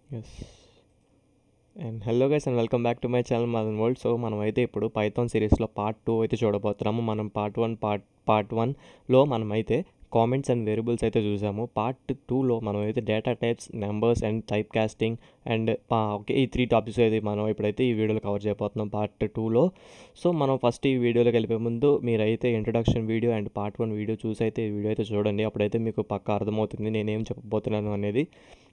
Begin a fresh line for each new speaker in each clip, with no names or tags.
yes and hello guys and welcome back to my channel Madan world so మనం అయితే ఇప్పుడు Python సిరీస్లో part two అయితే చూడబోతున్నాము మనం పార్ట్ వన్ పార్ట్ పార్ట్ వన్లో మనమైతే కామెంట్స్ అండ్ వేరియబుల్స్ అయితే చూసాము పార్ట్ టూలో మనం అయితే data types numbers and type casting and okay ఈ త్రీ టాపిక్స్ అయితే మనం ఇప్పుడైతే ఈ వీడియోలో కవర్ చేయబోతున్నాం పార్ట్ టూలో సో మనం ఫస్ట్ ఈ వీడియోలోకి వెళ్ళిపోయే ముందు మీరైతే introduction video and part one video చూసి అయితే ఈ వీడియో అయితే చూడండి అప్పుడైతే మీకు పక్కా అర్థమవుతుంది నేనేం చెప్పబోతున్నాను అనేది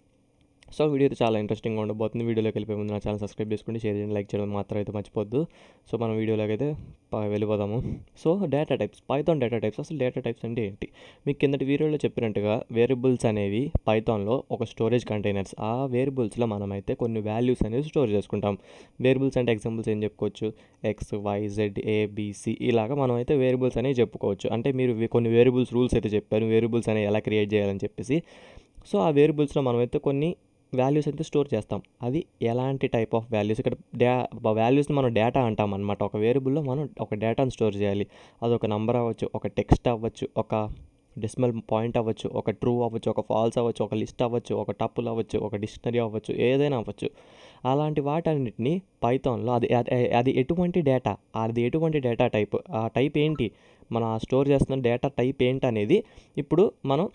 సో వీడియో అయితే చాలా ఇంట్రెస్టింగ్గా ఉండబోతుంది వీడియోలోకి వెళ్ళిపోయే ముందు నా ఛానల్ సబ్స్క్రైబ్ చేసుకోండి షేర్ చేయండి లైక్ చేయడం మాత్రం అయితే మర్చిపోద్దు సో మనం వీడియోలోకి అయితే ప- వెళ్ళిపోదాము so data types Python data types అసలు డేటా టైప్స్ అంటే ఏంటి మీకు కిందటి వీడియోలో చెప్పినట్టుగా వేరియబుల్స్ అనేవి పైథాన్లో ఒక స్టోరేజ్ కంటైనర్స్ ఆ వేరియబుల్స్లో మనమైతే కొన్ని వాల్యూస్ అనేవి స్టోర్ చేసుకుంటాం వేరియబుల్స్ అంటే ఎగ్జాంపుల్స్ ఏం చెప్పుకోవచ్చు ఎక్స్ వై జెడ్ ఏబిసి ఇలాగా మనం అయితే వేరియబుల్స్ అనేవి చెప్పుకోవచ్చు అంటే మీరు వే- కొన్ని వేరియబుల్స్ రూల్స్ అయితే చెప్పారు వేరియబుల్స్ అనేవి ఎలా క్రియేట్ చేయాలని చెప్పేసి సో ఆ వేరియబుల్స్లో మనమైతే కొన్ని వాల్యూస్ అయితే స్టోర్ చేస్తాం అది ఎలాంటి టైప్ ఆఫ్ వాల్యూస్ ఇక్కడ డా వాల్యూస్ని మనం డేటా అంటాం అనమాట ఒక వేరియబుల్లో మనం ఒక డేటాను స్టోర్ చేయాలి అది ఒక నంబర్ అవ్వచ్చు ఒక టెక్స్ట్ అవ్వచ్చు ఒక డెసిమల్ పాయింట్ అవ్వచ్చు ఒక ట్రూ అవ్వచ్చు ఒక ఫాల్స్ అవ్వచ్చు ఒక లిస్ట్ అవ్వచ్చు ఒక టప్పుల్ అవ్వచ్చు ఒక డిక్షనరీ అవ్వచ్చు ఏదైనా అవ్వచ్చు అలాంటి వాటన్నిటిని పైథాన్లో అది అది- అది ఎటువంటి డేటా అది ఎటువంటి డేటా టైప్ ఆ టైప్ ఏంటి మనం ఆ స్టోర్ చేస్తున్న డేటా టైప్ ఏంటి అనేది ఇప్పుడు మనం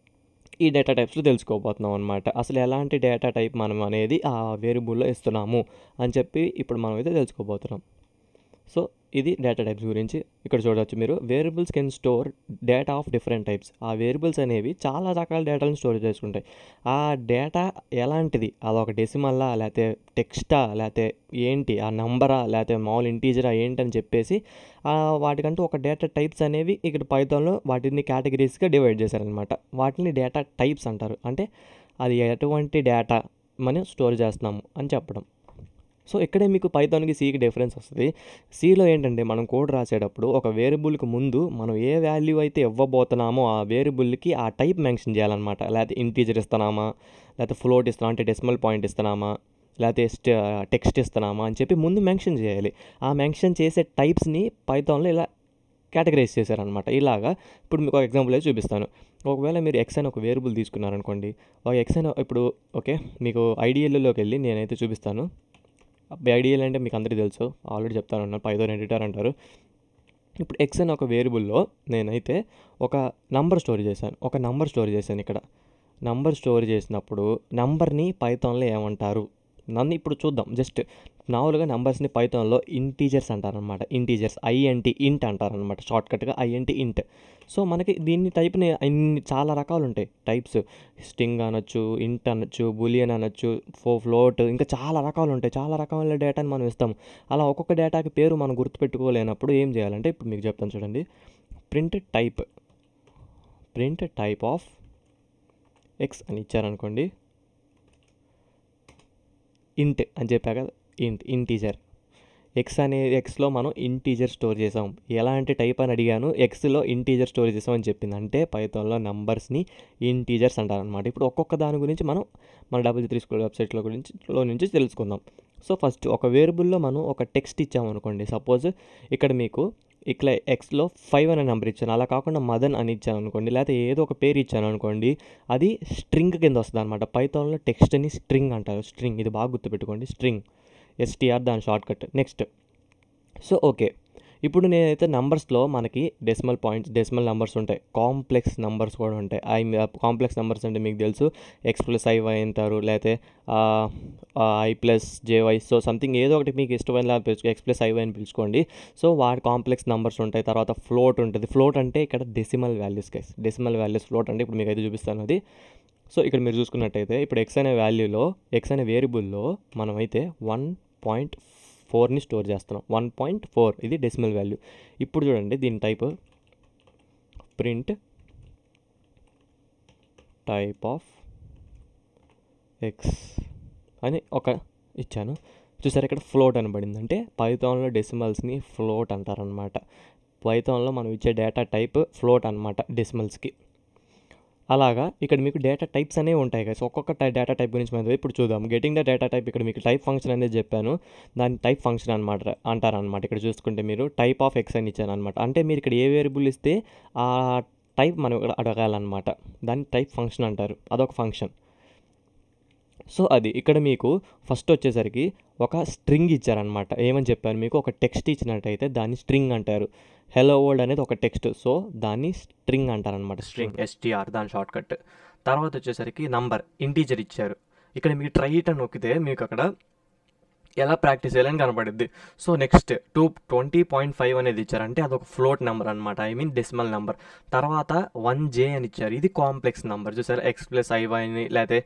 ఈ డేటా టైప్స్లో తెలుసుకోబోతున్నాం అనమాట అసలు ఎలాంటి డేటా టైప్ మనం అనేది ఆ వేరియబుల్లో ఇస్తున్నాము అని చెప్పి ఇప్పుడు మనం అయితే తెలుసుకోబోతున్నాం సో ఇది డేటా టైప్స్ గురించి ఇక్కడ చూడవచ్చు మీరు variables can store data of different types ఆ వేరియబుల్స్ అనేవి చాలా రకాల డేటాలను స్టోర్ చేసుకుంటాయి ఆ డేటా ఎలాంటిది అదొక డెసిమల్లా లేకపోతే టెక్స్టా లేకపోతే ఏంటి ఆ నంబరా లేకపోతే మామూలు ఇంటీజరా ఏంటని చెప్పేసి ఆ వాటికంటూ ఒక డేటా టైప్స్ అనేవి ఇక్కడ పైథాన్లో వాటిని కేటగిరీస్గా డివైడ్ చేశారనమాట వాటిని డేటా టైప్స్ అంటారు అంటే అది ఎటువంటి డేటా మనం స్టోర్ చేస్తున్నాము అని చెప్పడం సో ఇక్కడే మీకు పైథాన్కి సీకి డిఫరెన్స్ వస్తుంది సీలో ఏంటంటే మనం కోడ్ రాసేటప్పుడు ఒక వేరియబుల్కి ముందు మనం ఏ వాల్యూ అయితే ఇవ్వబోతున్నామో ఆ వేరియబుల్కి ఆ టైప్ మెన్షన్ చేయాలన్నమాట లేకపోతే ఇంటీజర్ ఇస్తున్నామా లేకపోతే ఫ్లోట్ ఇస్తున్నామా అంటే డెసిమల్ పాయింట్ ఇస్తున్నామా లేకపోతే టెక్స్ట్ ఇస్తున్నామా అని చెప్పి ముందు మెన్షన్ చేయాలి ఆ మెన్షన్ చేసే టైప్స్ని పైథాన్లో ఇలా కేటగరైజ్ చేశారనమాట ఇలాగా ఇప్పుడు మీకు ఒక ఎగ్జాంపుల్ అయితే చూపిస్తాను ఒకవేళ మీరు ఎక్స్ అని ఒక వేరియబుల్ తీసుకున్నారనుకోండి ఒక ఎక్స్ అని ఇప్పుడు ఓకే మీకు ఐడిఎల్లోకి వెళ్ళి నేనైతే చూపిస్తాను ఐడియల్ అంటే మీకు అందరికీ తెలుసు ఆల్రెడీ చెప్తాను అన్నాను పైథాన్ ఎడిటర్ అంటారు ఇప్పుడు ఎక్స్ అని ఒక వేరియబుల్లో నేనైతే ఒక నంబర్ స్టోర్ చేశాను ఒక నంబర్ స్టోర్ చేశాను ఇక్కడ నంబర్ స్టోర్ చేసినప్పుడు నంబర్ని పైథాన్లో ఏమంటారు నన్ను ఇప్పుడు చూద్దాం జస్ట్ మామూలుగా నంబర్స్ని పైథాన్లో ఇంటీజర్స్ అంటారనమాట ఇంటీజర్స్ ఐఎన్టీ ఇంట్ అంటారనమాట షార్ట్కట్గా ఐఎన్టీ ఇంట్ సో మనకి దీన్ని టైప్ని ఇన్ని చాలా రకాలు ఉంటాయి టైప్స్ స్టింగ్ అనొచ్చు ఇంట్ అనొచ్చు బులియన్ అనొచ్చు ఫో ఫ్లోట్ ఇంకా చాలా రకాలు ఉంటాయి చాలా రకాల డేటాని మనం ఇస్తాం అలా ఒక్కొక్క డేటాకి పేరు మనం గుర్తుపెట్టుకోలేనప్పుడు ఏం చేయాలంటే ఇప్పుడు మీకు చెప్తాను చూడండి print type print type of X అని ఇచ్చారనుకోండి ఇంట్ అని చెప్పా కదా ఇంట్ ఇంటీజర్ ఎక్స్ అనే ఎక్స్లో మనం ఇంటీజర్ స్టోర్ చేసాం ఎలాంటి టైప్ అని అడిగాను ఎక్స్లో ఇంటీజర్ స్టోర్ చేసాం అని చెప్పింది అంటే పైథాన్లో నంబర్స్ని ఇంటీజర్స్ అంటారనమాట ఇప్పుడు ఒక్కొక్క దాని గురించి మనం మన డబుల్ త్రీ స్కూల్ వెబ్సైట్లో గురించి లో నుంచి తెలుసుకుందాం సో ఫస్ట్ ఒక వేరియబుల్లో మనం ఒక టెక్స్ట్ ఇచ్చామనుకోండి సపోజ్ ఇక్కడ మీకు ఇక్కడ ఎక్స్లో ఫైవ్ అనే నెంబర్ ఇచ్చాను అలా కాకుండా మదన్ అని ఇచ్చాను అనుకోండి లేకపోతే ఏదో ఒక పేరు ఇచ్చాను అనుకోండి అది స్ట్రింగ్ కింద వస్తుంది అనమాట పైథాన్లో టెక్స్ట్ని స్ట్రింగ్ అంటారు స్ట్రింగ్ ఇది బాగా గుర్తుపెట్టుకోండి స్ట్రింగ్ ఎస్టీఆర్ దాని shortcut next so okay ఇప్పుడు నేనైతే నంబర్స్లో మనకి డెసిమల్ పాయింట్స్ డెసిమల్ నెంబర్స్ ఉంటాయి కాంప్లెక్స్ నెంబర్స్ కూడా ఉంటాయి ఐ కాంప్లెక్స్ నెంబర్స్ అంటే మీకు తెలుసు ఎక్స్ ప్లస్ ఐ వై అంటారు లేకపోతే I plus JY so something ఏదో ఒకటి మీకు ఇష్టమైన పిలుచుకో ఎక్స్ ప్లస్ ఐ వై అని పిలుచుకోండి సో వాటి కాంప్లెక్స్ నెంబర్స్ ఉంటాయి తర్వాత ఫ్లోట్ ఉంటుంది ఫ్లోట్ అంటే ఇక్కడ decimal values case decimal values float అంటే ఇప్పుడు మీకు అయితే చూపిస్తాను అది సో ఇక్కడ మీరు చూసుకున్నట్టయితే ఇప్పుడు ఎక్స్ అనే వాల్యూలో ఎక్స్ అనే వేరియబుల్లో మనమైతే వన్ పాయింట్ ఫోర్ని స్టోర్ చేస్తున్నాం వన్ పాయింట్ ఫోర్ ఇది డెసిమల్ వాల్యూ ఇప్పుడు చూడండి దీని type print type of X అని ఒక ఇచ్చాను చూసారు ఇక్కడ ఫ్లోట్ అనబడింది అంటే పైథాన్లో డెసిమల్స్ని ఫ్లోట్ అంటారనమాట పైథాన్లో మనం ఇచ్చే డేటా టైప్ ఫ్లోట్ అనమాట డెసిమల్స్కి అలాగా ఇక్కడ మీకు డేటా టైప్స్ అనేవి ఉంటాయి కదా సో ఒక్కొక్క టై డేటా టైప్ గురించి మనం ఇప్పుడు చూద్దాం గెటింగ్ ద డేటా టైప్ ఇక్కడ మీకు టైప్ ఫంక్షన్ అనేది చెప్పాను దాని టైప్ ఫంక్షన్ అనమాట అంటారనమాట ఇక్కడ చూసుకుంటే మీరు టైప్ ఆఫ్ ఎక్స్ అని ఇచ్చాను అనమాట అంటే మీరు ఇక్కడ ఏ వేరియబుల్ ఇస్తే ఆ టైప్ మనం ఇక్కడ అడగాలన్నమాట దాన్ని టైప్ ఫంక్షన్ అంటారు అదొక ఫంక్షన్ సో అది ఇక్కడ మీకు ఫస్ట్ వచ్చేసరికి ఒక స్ట్రింగ్ ఇచ్చారనమాట ఏమని చెప్పారు మీకు ఒక టెక్స్ట్ ఇచ్చినట్టయితే దాన్ని స్ట్రింగ్ అంటారు హెలో వరల్డ్ అనేది ఒక టెక్స్ట్ సో దాన్ని స్ట్రింగ్ అంటారనమాట స్ట్రింగ్ ఎస్టీఆర్ దాని షార్ట్ కట్ తర్వాత వచ్చేసరికి నంబర్ ఇంటీజర్ ఇచ్చారు ఇక్కడ మీకు ట్రై ఇట్ అని నొక్కితే మీకు అక్కడ ఎలా ప్రాక్టీస్ చేయాలని కనపడుద్ది so next two twenty point five అనేది ఇచ్చారు అంటే అదొక ఫ్లోట్ నెంబర్ అనమాట ఐ మీన్ డెసిమల్ నెంబర్ తర్వాత వన్ జే అని ఇచ్చారు ఇది కాంప్లెక్స్ నెంబర్ చూసారు ఎక్స్ ప్లస్ ఐ అని లేకపోతే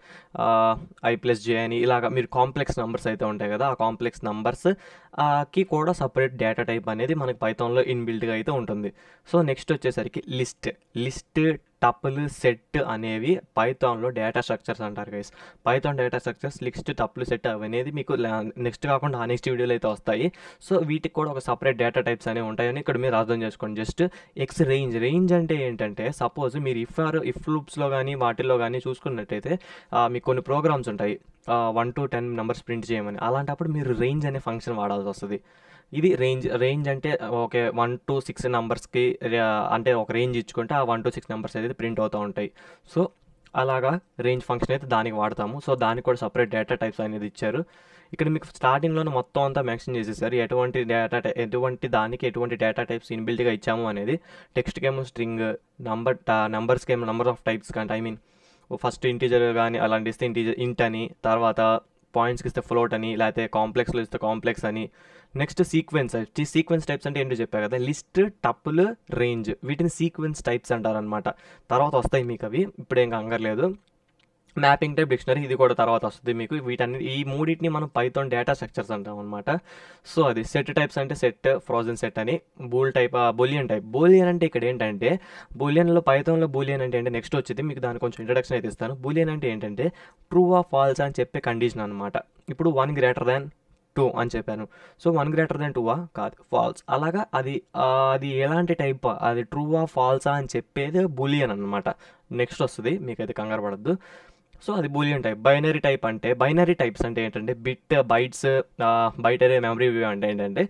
ఐ ప్లస్ జే అని ఇలాగ మీరు కాంప్లెక్స్ నెంబర్స్ అయితే ఉంటాయి కదా ఆ కాంప్లెక్స్ నెంబర్స్ కి కూడా సపరేట్ డేటా టైప్ అనేది మనకి పైథాన్లో ఇన్బిల్ట్గా అయితే ఉంటుంది సో నెక్స్ట్ వచ్చేసరికి లిస్ట్ లిస్ట్ టపుల్ సెట్ అనేవి పైథాన్లో డేటా స్ట్రక్చర్స్ అంటారు guys Python data structures list tuple set అనేది మీకు నెక్స్ట్ కాకుండా ఆ నెక్స్ట్ వీడియోలో అయితే వస్తాయి సో వీటికి కూడా ఒక సపరేట్ డేటా టైప్స్ అనేవి ఉంటాయని ఇక్కడ మీరు అర్థం చేసుకోండి జస్ట్ ఎక్స్ రేంజ్ రేంజ్ అంటే ఏంటంటే సపోజ్ మీరు ఇఫ్ ఆర్ ఇఫ్ లూప్స్లో కానీ వాటిల్లో కానీ చూసుకున్నట్టయితే మీకు కొన్ని ప్రోగ్రామ్స్ ఉంటాయి one to ten numbers print చేయమని అలాంటప్పుడు మీరు రేంజ్ అనే ఫంక్షన్ వాడాల్సి వస్తుంది ఇది రేంజ్ రేంజ్ అంటే ఓకే వన్ టు సిక్స్ నెంబర్స్కి అంటే ఒక రేంజ్ ఇచ్చుకుంటే ఆ వన్ టు సిక్స్ నెంబర్స్ అయితే ప్రింట్ అవుతూ ఉంటాయి సో అలాగా రేంజ్ ఫంక్షన్ అయితే దానికి వాడతాము సో దానికి కూడా సపరేట్ డేటా టైప్స్ అనేది ఇచ్చారు ఇక్కడ మీకు స్టార్టింగ్లోనే మొత్తం అంతా మెన్షన్ చేసేసారు ఎటువంటి డేటా ఎటువంటి దానికి ఎటువంటి డేటా టైప్స్ ఇన్బిల్ట్గా ఇచ్చాము అనేది టెక్స్ట్కి ఏమో స్ట్రింగ్ నంబర్ నెంబర్స్కి ఏమో నెంబర్ ఆఫ్ టైప్స్ కంటే ఐ మీన్ ఫస్ట్ ఇంటీజర్ కానీ అలాంటి ఇస్తే ఇంటీజర్ ఇంట్ అని తర్వాత పాయింట్స్కి ఇస్తే ఫ్లోట్ అని లేకపోతే కాంప్లెక్స్లో ఇస్తే కాంప్లెక్స్ అని నెక్స్ట్ సీక్వెన్స్ ఈ సీక్వెన్స్ టైప్స్ అంటే ఏంటో చెప్పా కదా లిస్ట్ టప్పులు రేంజ్ వీటిని సీక్వెన్స్ టైప్స్ అంటారనమాట తర్వాత వస్తాయి మీకు అవి ఇప్పుడు ఏం కంగర్లేదు మ్యాపింగ్ టైప్ డిక్షనరీ ఇది కూడా తర్వాత వస్తుంది మీకు వీటన్ని ఈ మూడింటిని మనం పైథాన్ డేటా స్ట్రక్చర్స్ అంటాం అనమాట సో అది సెట్ టైప్స్ అంటే సెట్ ఫ్రోజన్ సెట్ అని bool type boolean type boolean అంటే ఇక్కడ ఏంటంటే బోలియన్లో పైథాన్లో బూలియన్ అంటే ఏంటంటే నెక్స్ట్ వచ్చింది మీకు దాని కొంచెం ఇంట్రడక్షన్ అయితే ఇస్తాను బూలియన్ అంటే ఏంటంటే ట్రూ ఆ ఫాల్స్ అని చెప్పే కండిషన్ అనమాట ఇప్పుడు వన్ గ్రేటర్ దాన్ టూ అని చెప్పాను సో వన్ గ్రేటర్ దెన్ టూవా కాదు ఫాల్స్ అలాగా అది అది ఎలాంటి టైప్ అది ట్రూవా ఫాల్సా అని చెప్పేది బులియన్ అనమాట నెక్స్ట్ వస్తుంది మీకైతే కంగారు పడద్దు సో అది బూలియన్ టైప్ బైనరీ టైప్ అంటే బైనరీ టైప్స్ అంటే ఏంటంటే bit bytes bytearray memory view అంటే ఏంటంటే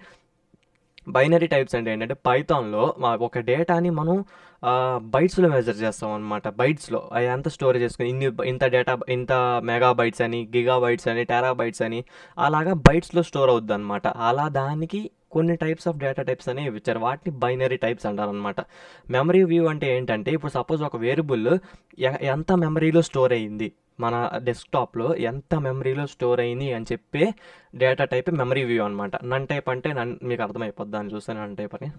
బైనరీ టైప్స్ అంటే ఏంటంటే పైథాన్లో ఒక డేటాని మనం బైట్స్లో మెజర్ చేస్తాం అనమాట బైట్స్లో అవి ఎంత స్టోర్ చేసుకుని ఇన్ని ఇంత డేటా ఇంత మెగా బైట్స్ అని గిగా బైట్స్ అని టెరా బైట్స్ అని అలాగా బైట్స్లో స్టోర్ అవుద్ది అనమాట అలా దానికి కొన్ని టైప్స్ ఆఫ్ డేటా టైప్స్ అనేవి ఇచ్చారు వాటిని బైనరీ టైప్స్ అంటారనమాట మెమరీ వ్యూ అంటే ఏంటంటే ఇప్పుడు సపోజ్ ఒక వేరియబుల్ ఎంత మెమరీలో స్టోర్ అయ్యింది మన డెస్క్టాప్లో ఎంత మెమరీలో స్టోర్ అయింది అని చెప్పే డేటా టైప్ మెమరీ వ్యూ అనమాట నన్ టైప్ అంటే నన్ మీకు అర్థమైపోద్ది దాన్ని చూస్తే నన్ టైప్ అని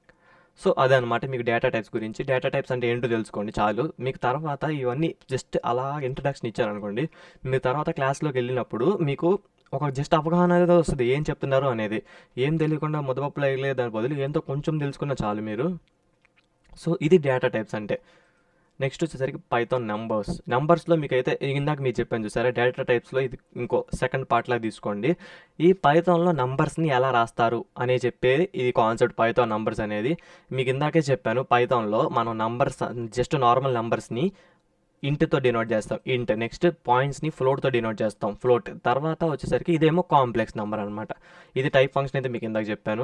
సో అదే అనమాట మీకు డేటా టైప్స్ గురించి డేటా టైప్స్ అంటే ఏంటో తెలుసుకోండి చాలు మీకు తర్వాత ఇవన్నీ జస్ట్ అలా ఇంట్రడక్షన్ ఇచ్చారనుకోండి మీరు తర్వాత క్లాస్లోకి వెళ్ళినప్పుడు మీకు ఒక జస్ట్ అవగాహన అనేది వస్తుంది ఏం చెప్తున్నారు అనేది ఏం తెలియకుండా ముద్దపప్పులు అయ్యలే దాని బదులు ఏంతో కొంచెం తెలుసుకున్న చాలు మీరు సో ఇది డేటా టైప్స్ అంటే నెక్స్ట్ వచ్చేసరికి పైథాన్ నెంబర్స్ నెంబర్స్లో మీకు అయితే ఇందాక మీరు చెప్పాను చూసారా డేటా టైప్స్లో ఇది ఇంకో సెకండ్ పార్ట్లా తీసుకోండి ఈ పైథాన్లో నంబర్స్ని ఎలా రాస్తారు అనే చెప్పేది ఇది కాన్సెప్ట్ పైథాన్ నంబర్స్ అనేది మీకు ఇందాకే చెప్పాను పైథాన్లో మనం నంబర్స్ జస్ట్ నార్మల్ నంబర్స్ని ఇంట్తో డినోట్ చేస్తాం ఇంట్ నెక్స్ట్ పాయింట్స్ని ఫ్లోట్తో డినోట్ చేస్తాం ఫ్లోట్ తర్వాత వచ్చేసరికి ఇదేమో కాంప్లెక్స్ నెంబర్ అనమాట ఇది టైప్ ఫంక్షన్ అయితే మీకు ఇందాక చెప్పాను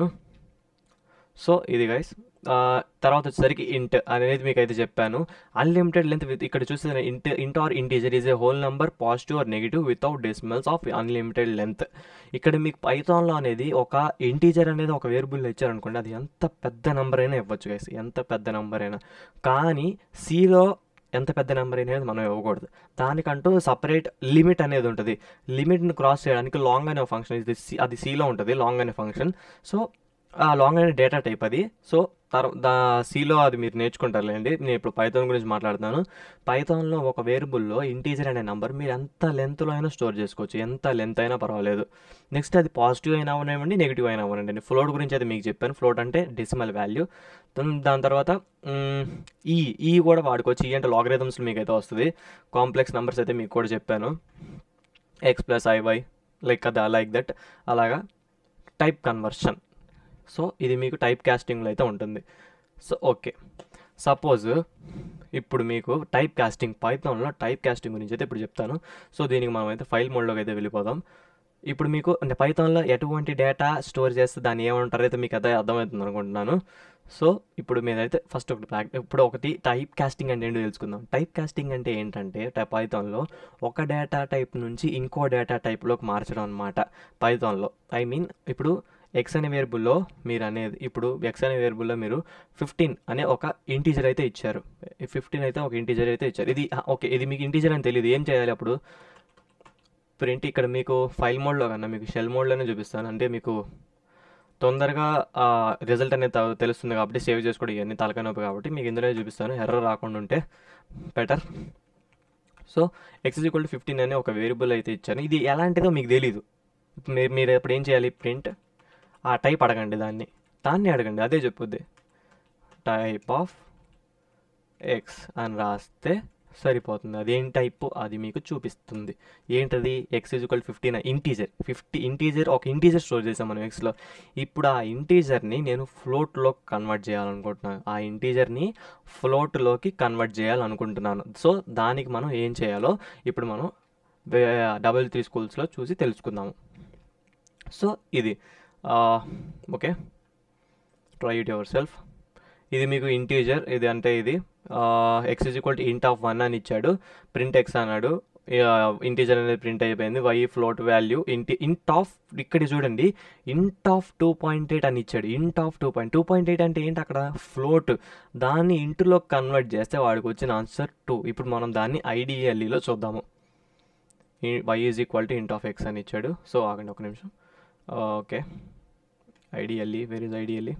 సో ఇది గైస్ తర్వాత వచ్చేసరికి ఇంట్ అనేది మీకు అయితే చెప్పాను అన్లిమిటెడ్ లెంత్ విత్ ఇక్కడ చూస్తే int int or integer is a whole number positive or negative without decimals of unlimited length ఇక్కడ మీకు పైథాన్లో అనేది ఒక ఇంటీజర్ అనేది ఒక వేరియబుల్ ఇచ్చారనుకోండి అది ఎంత పెద్ద నెంబర్ అయినా ఇవ్వచ్చు గైస్ ఎంత పెద్ద నెంబర్ అయినా కానీ సిలో ఎంత పెద్ద నెంబర్ అనేది మనం ఇవ్వకూడదు దానికంటూ సపరేట్ లిమిట్ అనేది ఉంటుంది లిమిట్ని క్రాస్ చేయడానికి లాంగ్ అనే ఫంక్షన్ ఇది అది సిలో ఉంటుంది లాంగ్ అనే ఫంక్షన్ సో ఆ లాంగ్ అనే డేటా టైప్ అది సో తర్వాత దా సిలో అది మీరు నేర్చుకుంటారులేండి నేను ఇప్పుడు పైథాన్ గురించి మాట్లాడుతున్నాను పైథాన్లో ఒక వేరియబుల్లో ఇంటీజర్ అనే నెంబర్ మీరు ఎంత లెంత్లో అయినా స్టోర్ చేసుకోవచ్చు ఎంత లెంత్ అయినా పర్వాలేదు నెక్స్ట్ అది పాజిటివ్ అయినా అవనివ్వండి నెగిటివ్ అయినా అవనండి ఫ్లోట్ గురించి అయితే మీకు చెప్పాను ఫ్లోట్ అంటే డెసిమల్ వాల్యూ దాని తర్వాత ఈ ఈ కూడా వాడుకోవచ్చు ఈ అంటే లాగరిథమ్స్ మీకు అయితే వస్తుంది కాంప్లెక్స్ నెంబర్స్ అయితే మీకు కూడా చెప్పాను ఎక్స్ ప్లస్ ఐవై లైక్ అది లైక్ దట్ అలాగా టైప్ కన్వర్షన్ సో ఇది మీకు టైప్ కాస్టింగ్లో అయితే ఉంటుంది సో ఓకే సపోజ్ ఇప్పుడు మీకు టైప్ కాస్టింగ్ పైథాన్లో టైప్ కాస్టింగ్ గురించి అయితే ఇప్పుడు చెప్తాను సో దీనికి మనం అయితే ఫైల్ మోడ్లోకి అయితే వెళ్ళిపోదాం ఇప్పుడు మీకు అంటే పైథాన్లో ఎటువంటి డేటా స్టోర్ చేస్తే దాన్ని ఏమంటారు అయితే మీకు అదే అర్థమవుతుంది అనుకుంటున్నాను సో ఇప్పుడు మీరైతే ఫస్ట్ ఒకటి ప్రాక్ ఇప్పుడు ఒకటి టైప్ కాస్టింగ్ అంటే ఏంటో తెలుసుకుందాం టైప్ కాస్టింగ్ అంటే ఏంటంటే టైప్ పైథాన్లో ఒక డేటా టైప్ నుంచి ఇంకో డేటా టైప్లోకి మార్చడం అనమాట పైథాన్లో ఐ మీన్ ఇప్పుడు ఎక్స్ అనే వేరియబుల్లో మీరు అనేది ఇప్పుడు ఎక్స్ అనే వేరియబుల్లో మీరు ఫిఫ్టీన్ అనే ఒక ఇంటీజర్ అయితే ఇచ్చారు ఫిఫ్టీన్ అయితే ఒక ఇంటీజర్ అయితే ఇచ్చారు ఇది ఓకే ఇది మీకు ఇంటీజర్ అని తెలియదు ఏం చేయాలి అప్పుడు ప్రింట్ ఇక్కడ మీకు ఫైల్ మోడ్లో కన్నా మీకు షెల్ మోడ్లోనే చూపిస్తాను అంటే మీకు తొందరగా రిజల్ట్ అనేది త- తెలుస్తుంది కాబట్టి సేవ్ చేసుకోవడం ఇవన్నీ తలకాయ నొప్పి కాబట్టి మీకు ఇందులో చూపిస్తాను ఎర్రర్ రాకుండా ఉంటే better so x equal to fifteen అనే ఒక వేరియబుల్ అయితే ఇచ్చాను ఇది ఎలాంటిదో మీకు తెలీదు ఇప్పుడు మీరు మీరు ఇప్పుడు ఏం చేయాలి ప్రింట్ ఆ టైప్ అడగండి దాన్ని దాన్ని అడగండి అదే చెప్పుద్ది టైప్ ఆఫ్ ఎక్స్ అని రాస్తే సరిపోతుంది అదేం టైప్ అది మీకు చూపిస్తుంది ఏంటది x equal fifteen integer fifty integer ఒక ఇంటీజర్ స్టోర్ చేసాం మనం ఎక్స్లో ఇప్పుడు ఆ ఇంటీజర్ని నేను ఫ్లోట్లో కన్వర్ట్ చేయాలనుకుంటున్నాను ఆ ఇంటీజర్ని ఫ్లోట్లోకి కన్వర్ట్ చేయాలనుకుంటున్నాను సో దానికి మనం ఏం చేయాలో ఇప్పుడు మనం డబుల్ త్రీ స్కూల్స్లో చూసి తెలుసుకుందాము సో ఇది okay try it yourself ఇది మీకు ఇంటీజర్ ఇది అంటే ఇది x is equal to int of one అని ఇచ్చాడు ప్రింట్ ఎక్స్ అన్నాడు ఇంటీజర్ అనేది ప్రింట్ అయిపోయింది y float value int int of ఇక్కడ చూడండి ఇంట్ ఆఫ్ టూ పాయింట్ ఎయిట్ అని ఇచ్చాడు int of two point two point eight అంటే ఏంటి అక్కడ ఫ్లోట్ దాన్ని ఇంటులో కన్వర్ట్ చేస్తే వాడికి వచ్చిన ఆన్సర్ టూ ఇప్పుడు మనం దాన్ని ఐడిఎల్ఈలో చూద్దాము y is equal to int of X అని ఇచ్చాడు సో ఆగండి ఒక నిమిషం okay IDLE where is IDLE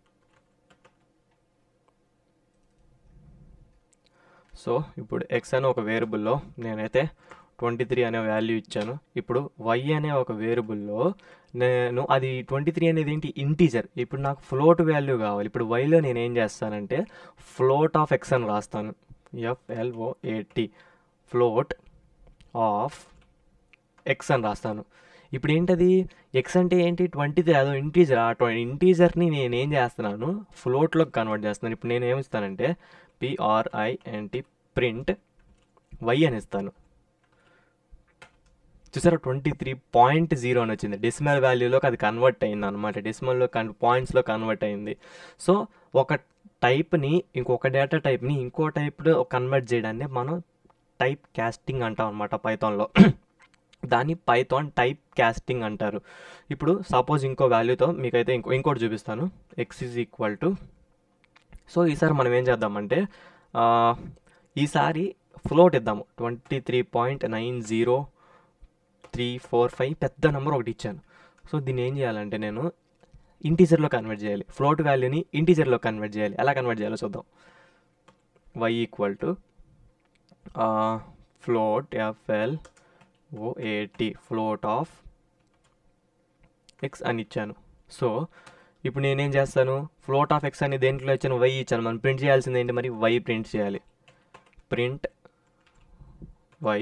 so ఇప్పుడు ఎక్స్ అనే ఒక వేరియబుల్లో నేనైతే ట్వంటీ త్రీ అనే వాల్యూ ఇచ్చాను ఇప్పుడు వై అనే ఒక వేరియబుల్లో నేను అది ట్వంటీ త్రీ అనేది ఏంటి ఇంటీజర్ ఇప్పుడు నాకు ఫ్లోట్ వాల్యూ కావాలి ఇప్పుడు వైలో నేను ఏం చేస్తానంటే ఫ్లోట్ ఆఫ్ ఎక్స్ అని రాస్తాను ఎఫ్ఎల్ఓఏటి ఫ్లోట్ ఆఫ్ ఎక్స్ అని రాస్తాను ఇప్పుడు ఏంటది ఎక్స్ అంటే ఏంటి ట్వంటీ త్రీ అదో ఇంటీజర్ ఆ ఇంటీజర్ని నేను ఏం చేస్తున్నాను ఫ్లోట్లోకి కన్వర్ట్ చేస్తున్నాను ఇప్పుడు నేను ఏమి ఇస్తానంటే పిఆర్ఐఎన్టి ప్రింట్ వై అని ఇస్తాను చూసారా ట్వంటీ త్రీ పాయింట్ జీరో అని వచ్చింది డెసిమల్ వాల్యూలోకి అది కన్వర్ట్ అయింది అనమాట డెసిమల్లో కన్ పాయింట్స్లో కన్వర్ట్ అయింది సో ఒక టైప్ని ఇంకొక డేటా టైప్ని ఇంకో టైప్లో కన్వర్ట్ చేయడాన్ని మనం టైప్ క్యాస్టింగ్ అంటాం అనమాట పైథాన్లో దాన్ని పైథాన్ టైప్ క్యాస్టింగ్ అంటారు ఇప్పుడు సపోజ్ ఇంకో వాల్యూతో మీకైతే ఇంకో ఇంకోటి చూపిస్తాను x is equal to so ఈసారి మనం ఏం చేద్దామంటే ఆ, ఈసారి ఫ్లోట్ ఇద్దాము twenty three point nine zero three four five పెద్ద నెంబర్ ఒకటి ఇచ్చాను సో దీన్ని ఏం చేయాలంటే నేను ఇంటీజర్లో కన్వర్ట్ చేయాలి ఫ్లోట్ వాల్యూని ఇంటీజర్లో కన్వర్ట్ చేయాలి ఎలా కన్వర్ట్ చేయాలో చూద్దాం y equal to float F L O A T float of X అని ఇచ్చాను సో ఇప్పుడు నేనేం చేస్తాను ఫ్లోట్ ఆఫ్ ఎక్స్ అని దేంట్లో ఇచ్చాను వై ఇచ్చాను మనం ప్రింట్ చేయాల్సింది ఏంటి మరి వై ప్రింట్ చేయాలి ప్రింట్ వై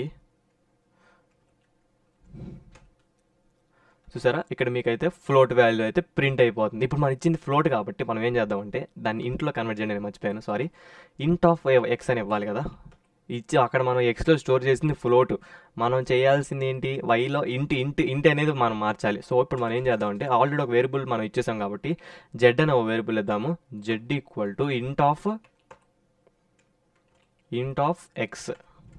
చూసారా ఇక్కడ మీకైతే ఫ్లోట్ వాల్యూ అయితే ప్రింట్ అయిపోతుంది ఇప్పుడు మనం ఇచ్చింది ఫ్లోట్ కాబట్టి మనం ఏం చేద్దామంటే దాన్ని ఇంట్లో కన్వర్ట్ చేయండి నేను మర్చిపోయాను సారీ ఇంట్ ఆఫ్ ఎక్స్ అని ఇవ్వాలి కదా ఇచ్చి అక్కడ మనం ఎక్స్లో స్టోర్ చేసింది ఫ్లోట్ మనం చేయాల్సింది ఏంటి వైలో ఇంటి ఇంటి ఇంటి అనేది మనం మార్చాలి సో ఇప్పుడు మనం ఏం చేద్దామంటే ఆల్రెడీ ఒక వేరియబుల్ మనం ఇచ్చేసాం కాబట్టి జెడ్ అనే ఒక వేరియబుల్ ఇద్దాము z equal to int of int of x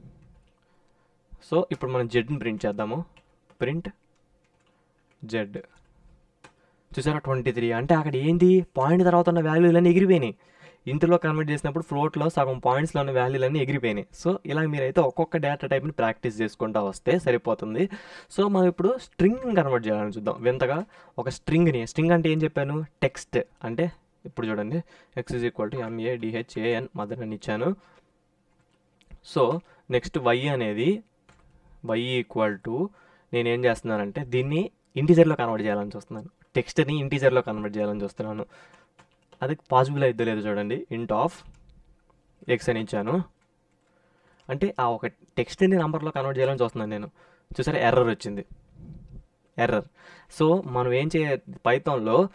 so ఇప్పుడు మనం జెడ్ని ప్రింట్ చేద్దాము ప్రింట్ జెడ్ చూసారా ట్వంటీ త్రీ అంటే అక్కడ ఏంటి పాయింట్ తర్వాత ఉన్న వాల్యూలన్నీ ఎగిరిపోయినాయి ఇంటిలో కన్వర్ట్ చేసినప్పుడు ఫ్లోట్లో సగం పాయింట్స్లో ఉన్న వాల్యూలన్నీ ఎగిరిపోయినాయి సో ఇలా మీరైతే ఒక్కొక్క డేటా టైప్ని ప్రాక్టీస్ చేసుకుంటూ వస్తే సరిపోతుంది సో మనం ఇప్పుడు స్ట్రింగ్ కన్వర్ట్ చేయాలని చూద్దాం వింతగా ఒక స్ట్రింగ్ని స్ట్రింగ్ అంటే ఏం చెప్పాను టెక్స్ట్ అంటే ఇప్పుడు చూడండి x is equal to M A D H A N mother అని ఇచ్చాను సో నెక్స్ట్ వై అనేది వై ఈక్వల్ టు నేను ఏం చేస్తున్నానంటే దీన్ని ఇంటీజర్లో కన్వర్ట్ చేయాలని చూస్తున్నాను టెక్స్ట్ని ఇంటీజర్లో కన్వర్ట్ చేయాలని చూస్తున్నాను అది పాసిబుల్ అయితే లేదు చూడండి ఇంట్ ఆఫ్ ఎక్స్ అని ఇచ్చాను అంటే ఆ ఒక టెక్స్ట్ని నెంబర్లో కన్వర్ట్ చేయాలని చూస్తున్నాను నేను చూసారా ఎర్రర్ వచ్చింది ఎర్రర్ సో మనం ఏం చేయ పైథాన్లో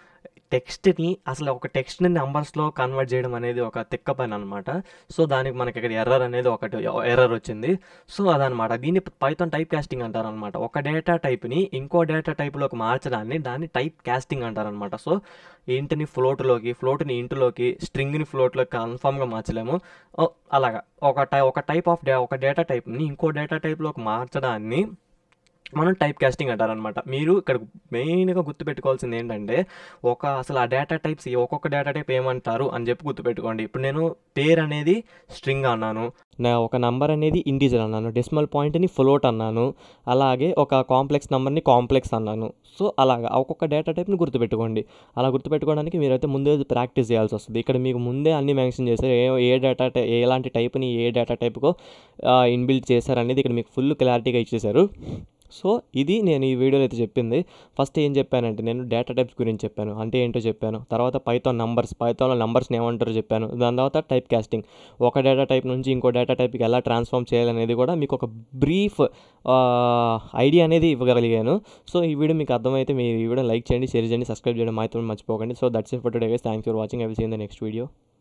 టెక్స్ట్ని అసలు ఒక టెక్స్ట్ని నెంబర్స్లో కన్వర్ట్ చేయడం అనేది ఒక తిక్క పని అనమాట సో దానికి మనకి ఇక్కడ ఎర్రర్ అనేది ఒకటి ఎర్రర్ వచ్చింది సో అదనమాట దీన్ని పైథాన్ టైప్ కాస్టింగ్ అంటారనమాట ఒక డేటా టైప్ని ఇంకో డేటా టైప్లోకి మార్చడాన్ని దాన్ని టైప్ కాస్టింగ్ అంటారనమాట సో ఇంటిని ఫ్లోట్లోకి ఫ్లోట్ని ఇంటిలోకి స్ట్రింగ్ని ఫ్లోట్లోకి కన్ఫామ్గా మార్చలేము ఓ, అలాగా ఒక టై ఒక టైప్ ఆఫ్ డే ఒక డేటా టైప్ని ఇంకో డేటా టైప్లోకి మార్చడాన్ని మనం టైప్ కాస్టింగ్ అంటారనమాట మీరు ఇక్కడ మెయిన్గా గుర్తుపెట్టుకోవాల్సింది ఏంటంటే ఒక అసలు ఆ డేటా టైప్స్ ఒక్కొక్క డేటా టైప్ ఏమంటారు అని చెప్పి గుర్తుపెట్టుకోండి ఇప్పుడు నేను పేరు అనేది స్ట్రింగ్ అన్నాను నా ఒక నంబర్ అనేది ఇంటీజర్ అన్నాను డెసిమల్ పాయింట్ని ఫ్లోట్ అన్నాను అలాగే ఒక కాంప్లెక్స్ నెంబర్ని కాంప్లెక్స్ అన్నాను సో అలాగా ఒక్కొక్క డేటా టైప్ని గుర్తుపెట్టుకోండి అలా గుర్తుపెట్టుకోవడానికి మీరైతే ముందే ప్రాక్టీస్ చేయాల్సి వస్తుంది ఇక్కడ మీకు ముందే అన్ని మెన్షన్ చేశారు ఏ ఏ డేటా టై ఎలాంటి టైప్ని ఏ డేటా టైప్కో ఇన్బిల్డ్ చేశారు అనేది ఇక్కడ మీకు ఫుల్ క్లారిటీగా ఇచ్చేశారు సో ఇది నేను ఈ వీడియోలో అయితే చెప్పింది ఫస్ట్ ఏం చెప్పానంటే నేను డేటా టైప్స్ గురించి చెప్పాను అంటే ఏంటో చెప్పాను తర్వాత పైథాన్ నంబర్స్ పైథాన్లో నంబర్స్ని ఏమంటారో చెప్పాను దాని తర్వాత టైప్ కాస్టింగ్ ఒక డేటా టైప్ నుంచి ఇంకో డేటా టైప్కి ఎలా ట్రాన్స్ఫార్మ్ చేయాలనేది కూడా మీకు ఒక బ్రీఫ్ ఐడియా అనేది ఇవ్వగలిగాను సో ఈ వీడియో మీకు అర్థమైతే మీరు ఈ వీడియో లైక్ చేయండి షేర్ చేయండి సబ్స్క్రైబ్ చేయడం మాత్రం మర్చిపోకండి so that's it for today guys thanks for watching I will see in the next video